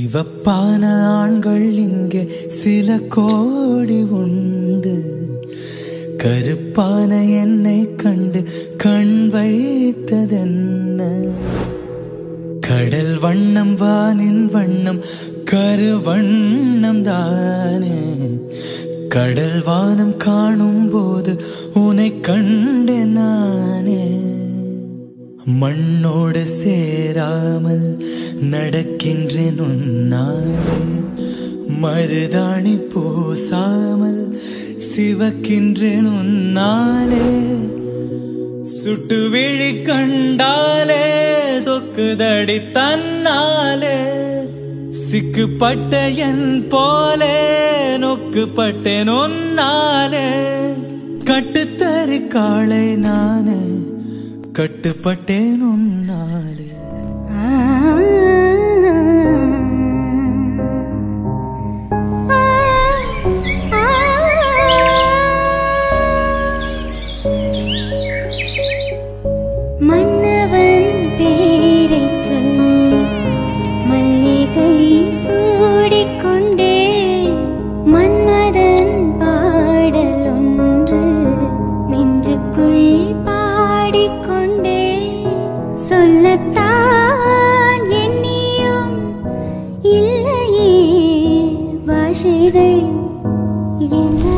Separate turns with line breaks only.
சிவப்பான ஆண்கள் இங்கே சில கோடி உண்டு கருப்பான என்னை கண்டு கண் வைத்ததென்ன கடல் வண்ணம் வானின் வண்ணம் கருவண்ணம் தானே கடல் வானம் காணும் போது உன்னை கண்டேன் நானே மண்ணோடு சேராமல் நடக்கின்றேன் உன்னாலே மருதாணி பூசாமல் சிவக்கின்றேன் உன்னாலே சுட்டு விழி கண்டாலே சொக்குதடி தன்னாலே சிக்குப்பட்ட என் போலே நொக்குப்பட்டேன் ஒன்னாலே கட்டுத்தறி காளை நானே கட்டுப்பட்டேன் உன்னாலே
மன்னவன் பேரைச் சொல்லி மல்லிகை சூடிக்கொண்டே மன்மதன் பாடல் ஒன்று நெஞ்சுக்குள் பாடிக்கொண்டே சொல்லத்தான் எண்ணியும் இல்லையே பாஷைகள் என்ன